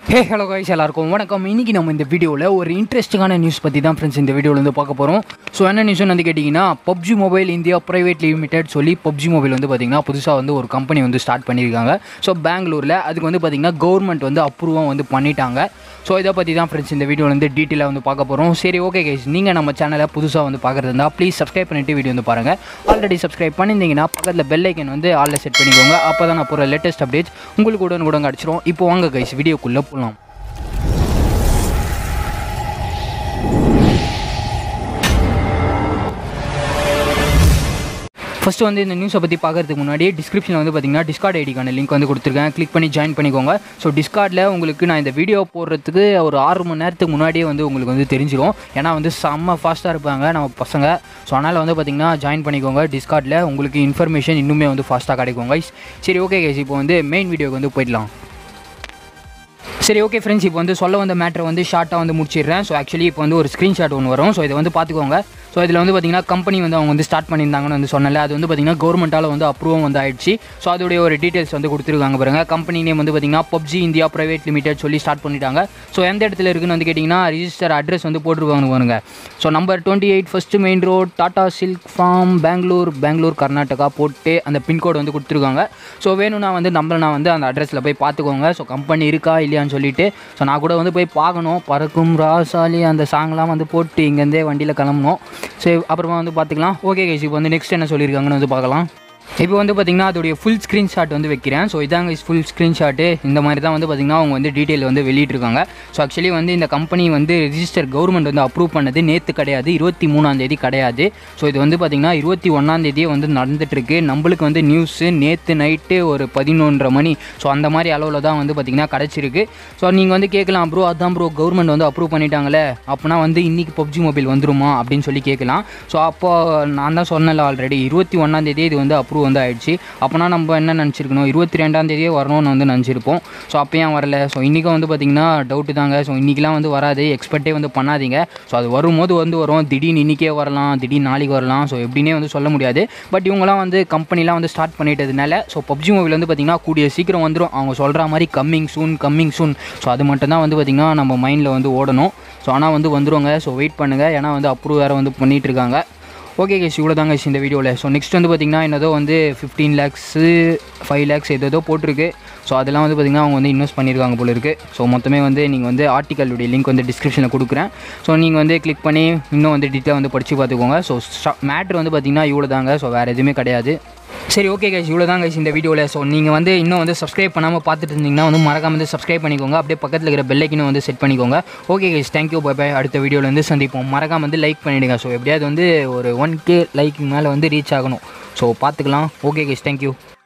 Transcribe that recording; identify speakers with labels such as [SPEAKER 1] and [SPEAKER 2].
[SPEAKER 1] hey hello guys எல்லாருக்கும் வணக்கம் இன்னைக்கு நம்ம இந்த வீடியோவில் ஒரு இன்ட்ரெஸ்டிங்கான நியூஸ் பற்றி தான் ஃப்ரெண்ட்ஸ் இந்த வீடியோவில் வந்து பார்க்க போகிறோம் ஸோ என்ன நியூஸ்னு வந்து கேட்டிங்கன்னா PUBG mobile India private limited சொல்லி பப்ஜி மொபைல் வந்து பார்த்திங்கன்னா புதுசாக வந்து ஒரு கம்பெனி வந்து ஸ்டார்ட் பண்ணியிருக்காங்க ஸோ பெங்களூரில் அதுக்கு வந்து பார்த்திங்கன்னா கவர்மெண்ட் வந்து அப்ரூவாக வந்து பண்ணிட்டாங்க ஸோ இதை பற்றி தான் ஃப்ரெண்ட்ஸ் இந்த வீடியோவில் வந்து டீட்டெயிலாக வந்து பார்க்க போகிறோம் சரி ஓகே கைஸ் நீங்கள் நம்ம சேனலை புதுசாக வந்து பார்க்குறது இருந்தால் ப்ளீஸ் சப்ஸ்கிரைப் பண்ணிட்டு வீடியோ வந்து பாருங்கள் ஆல்ரெடி சப்ஸ்கிரைப் பண்ணியிருந்தீங்கன்னா பக்கத்தில் பெல் ஐக்கன் வந்து ஆளில் செட் பண்ணிக்கோங்க அப்போ தான் நான் போகிற லேட்டஸ்ட் அப்டேட்ஸ் உங்களுக்கு உடனே கூட கிடச்சிரும் இப்போ வாங்க கைஸ் வீடியோக்குள்ளே போகலாம் ஃபஸ்ட்டு வந்து இந்த நியூஸை பற்றி பார்க்கறதுக்கு முன்னாடி டிஸ்கிரிப்ஷனில் வந்து பார்த்தீங்கன்னா டிஸ்கார்ட் ஐடிக்கான லிங்க் வந்து கொடுத்துருக்கேன் கிளிக் பண்ணி ஜாயின் பண்ணிக்கோங்க ஸோ டிஸ்கார்டில் உங்களுக்கு நான் இந்த வீடியோ போடுறதுக்கு ஒரு ஆறு மணி நேரத்துக்கு முன்னாடியே வந்து உங்களுக்கு வந்து தெரிஞ்சிடும் ஏன்னா வந்து செம்ம ஃபாஸ்ட்டாக இருப்பாங்க நம்ம பசங்க ஸோ அதனால் வந்து பார்த்தீங்கன்னா ஜாயின் பண்ணிக்கோங்க டிஸ்கார்டில் உங்களுக்கு இன்ஃபர்மேஷன் இன்னுமே வந்து ஃபாஸ்ட்டாக கிடைக்கும் கைஸ் சரி ஓகே கைஸ் இப்போ வந்து மெயின் வீடியோக்கு வந்து போயிடலாம் சரி ஓகே ஃப்ரெண்ட்ஸ் இப்போ வந்து சொல்ல வந்த மேட்ரை வந்து ஷார்ட்டாக வந்து முடிச்சிடுறேன் ஸோ ஆக்சுவலி இப்போ வந்து ஒரு ஸ்க்ரீன்ஷாட் ஒன்று வரும் ஸோ இதை வந்து பார்த்துக்கோங்க ஸோ இதில் வந்து பார்த்தீங்கன்னா கம்பெனி வந்து அவங்க வந்து ஸ்டார்ட் பண்ணியிருந்தாங்கன்னு வந்து சொன்னல அது வந்து பார்த்தீங்கன்னா கவர்மெண்ட்டால் வந்து அப்ரூவம் வந்து ஆயிடுச்சு ஸோ அதோடைய ஒரு டீட்டெயில்ஸ் வந்து கொடுத்துருக்காங்க பாருங்க கம்பெனி நேம் வந்து பார்த்தீங்கன்னா பப்ஜி இந்தியா ப்ரைவேட் லிமிடெட் சொல்லி ஸ்டார்ட் பண்ணிட்டாங்க ஸோ எந்த இடத்துல இருக்குன்னு வந்து கேட்டிங்கன்னா ரிஜிஸ்டர் அட்ரஸ் வந்து போட்டுருவாங்க பாருங்க so number twenty eight first main road Tata silk farm Bengaluru Bengaluru Karnataka போட்டு அந்த பின்கோடு வந்து கொடுத்துருக்காங்க ஸோ வேணும்னா வந்து நம்மள வந்து அந்த அட்ரஸில் போய் பார்த்துக்கோங்க ஸோ கம்பெனி இருக்கா இல்லையான்னு சொல்லிட்டு ஸோ நான் கூட வந்து போய் பார்க்கணும் பறக்கும் ராசாலி அந்த சாங்லாம் வந்து போட்டு இங்கேருந்தே வண்டியில் கிளம்பணும் சரி அப்புறமா வந்து பார்த்துக்கலாம் ஓகே கைஸ் இப்போ வந்து நெக்ஸ்ட் என்ன சொல்லியிருக்காங்கன்னு வந்து பார்க்கலாம் இப்போ வந்து பார்த்திங்கன்னா அதோடைய ஃபுல் ஸ்க்ரீன்ஷாட் வந்து வைக்கிறேன் ஸோ இதாங்க ஃபுல் ஸ்க்ரீன்ஷாட்டு இந்த மாதிரி தான் வந்து பார்த்திங்கன்னா அவங்க வந்து டீட்டெயில் வந்து வெளியிட்டிருக்காங்க ஸோ ஆக்சுவலி வந்து இந்த கம்பெனி வந்து ரிஜிஸ்டர் கவர்மெண்ட் வந்து அப்ரூவ் பண்ணது நேற்று கிடையாது இருபத்தி மூணாந்தேதி கிடையாது ஸோ இது வந்து பார்த்திங்கன்னா இருபத்தி ஒன்றாந்தேதியே வந்து நடந்துட்டுருக்கு நம்மளுக்கு வந்து நியூஸு நேற்று நைட்டு ஒரு பதினொன்றரை மணி ஸோ அந்த மாதிரி அளவில் தான் வந்து பார்த்திங்கன்னா கிடச்சிருக்கு ஸோ நீங்கள் வந்து கேட்கலாம் ப்ரோ அதான் ப்ரோ கவர்மெண்ட் வந்து அப்ரூவ் பண்ணிட்டாங்களே அப்போனா வந்து இன்றைக்கி பப்ஜி மொபைல் வந்துருமா அப்படின்னு சொல்லி கேட்கலாம் ஸோ அப்போ நான் தான் சொன்னல ஆல்ரெடி இருபத்தி ஒன்றாந்தேதி இது வந்து அப்ரூவ் வந்து ஆயிடுச்சு அப்போனா நம்ம என்ன நினச்சிருக்கணும் இருபத்தி ரெண்டாந்தேதியே வரணும்னு வந்து நினச்சிருப்போம் ஸோ அப்போ ஏன் வரல ஸோ இன்றைக்கும் வந்து பார்த்திங்கன்னா டவுட்டு தாங்க ஸோ இன்றைக்கெலாம் வந்து வராது எக்ஸ்பெக்டே வந்து பண்ணாதீங்க ஸோ அது வரும்போது வந்து வரும் திடீர்னு இன்றைக்கே வரலாம் திடீர்னு நாளைக்கு வரலாம் ஸோ எப்படின்னே வந்து சொல்ல முடியாது பட் இவங்களாம் வந்து கம்பெனிலாம் வந்து ஸ்டார்ட் பண்ணிட்டதுனால ஸோ பப்ஜி மொபைல் வந்து பார்த்திங்கன்னா கூடிய சீக்கிரம் வந்துடும் அவங்க சொல்கிற மாதிரி coming soon coming soon so அது மட்டும்தான் வந்து பார்த்திங்கன்னா நம்ம மைண்டில் வந்து ஓடணும் ஸோ ஆனால் வந்து வந்துருவாங்க ஸோ வெயிட் பண்ணுங்கள் ஏன்னா வந்து அப்ரூவ் வேறு வந்து பண்ணிகிட்டு இருக்காங்க ஓகே கேஸ் இவ்வளோ தாங்க இந்த வீடியோவில் ஸோ நெக்ஸ்ட் வந்து பார்த்திங்கன்னா என்னதோ வந்து ஃபிஃப்டீன் லேக்ஸு ஃபைவ் லேக்ஸ் ஏதோ போட்டிருக்கு ஸோ அதெல்லாம் வந்து பார்த்திங்கன்னா அவங்க வந்து இன்வெஸ்ட் பண்ணியிருக்காங்க போல இருக்குது ஸோ மொத்தமே வந்து நீங்கள் வந்து ஆர்டிக்கலுடைய லிங்க் வந்து டிஸ்கிரிப்ஷனில் கொடுக்குறேன் ஸோ நீங்கள் வந்து கிளிக் பண்ணி இன்னும் வந்து டீட்டெயில் வந்து படித்து பார்த்துக்கோங்க ஸோ மேட்ரு வந்து பார்த்திங்கன்னா இவ்வளோ தாங்க ஸோ வேறு எதுவுமே கிடையாது சரி ஓகே கைஸ் இவ்வளோ தான் கைஸ் இந்த வீடியோவில் ஸோ நீங்கள் வந்து இன்னும் வந்து சப்ஸ்கிரைப் பண்ணாமல் பார்த்துட்டு இருந்தீங்கன்னா வந்து மறக்காம வந்து சப்ஸ்கிரைப் பண்ணிக்கோங்க அப்படியே பக்கத்தில் இருக்கிற பெல்லைக்கினும் வந்து செட் பண்ணிக்கோங்க okay guys thank you bye bye அடுத்த வீடியோவில் வந்து சந்திப்போம் மறக்காம வந்து லைக் பண்ணிவிடுங்க ஸோ எப்படியாவது வந்து ஒரு ஒன் கே லைக் மேலே வந்து ரீச் ஆகணும் ஸோ பார்த்துக்கலாம் ஓகே கைஸ் தேங்க்யூ